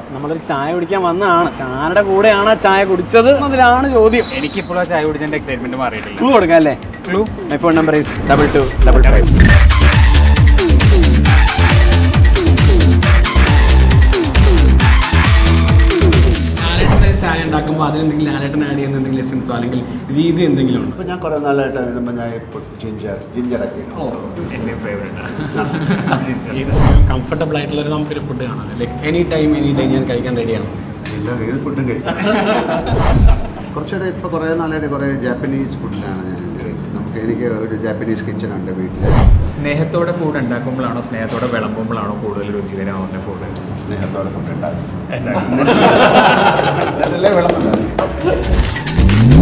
നമ്മളൊരു ചായ കുടിക്കാൻ വന്നതാണ് പക്ഷെ ആരുടെ കൂടെയാണ് ആ ചായ കുടിച്ചത് എന്നതിലാണ് ചോദ്യം എനിക്കിപ്പോഴും ആ ചായ കുടിച്ചതിന്റെ എക്സൈറ്റ്മെന്റ് മാറിയിട്ടില്ല ക്ലൂ കൊടുക്കാം അല്ലേ clue my phone number is double two double five ചായ ഉണ്ടാക്കുമ്പോൾ അതിലെന്തെങ്കിലും ലാലേട്ടൻ ആഡ് ചെയ്യുന്ന എന്തെങ്കിലും എസൻസോ അല്ലെങ്കിൽ രീതി എന്തെങ്കിലും ഉണ്ടോ ഇപ്പം ഞാൻ കുറേ നാളായിട്ട് വരുമ്പോൾ ഞാൻ ഇപ്പോൾ ജിഞ്ചർ ജിഞ്ചറൊക്കെ എന്റെ ഫേവറേറ്റ് ഏത് സമയം കംഫർട്ടബിൾ ആയിട്ടുള്ള ഒരു നമുക്കൊരു ഫുഡ് കാണാം like any time any day ഞാൻ കഴിക്കാൻ റെഡിയാണ് എല്ലാ ഏത് ഫുഡും കഴിക്കും കുറച്ചുകൂടെ ഇപ്പോൾ കുറേ നാളായിട്ട് കുറേ ജാപ്പനീസ് ഫുഡിലാണ് ഞാൻ നമുക്ക് എനിക്ക് ഒരു ജാപ്പനീസ് കിച്ചൺ ഉണ്ട് വീട്ടിൽ സ്നേഹത്തോടെ ഫുഡ് ഉണ്ടാക്കുമ്പോഴാണോ സ്നേഹത്തോടെ വിളമ്പുമ്പോഴാണോ കൂടുതൽ രുചികരമാവുന്ന ഫുഡ് സ്നേഹത്തോടെ ഫുഡ് ഉണ്ടാക്കും അതല്ലേ വിളമ്പുന്നത്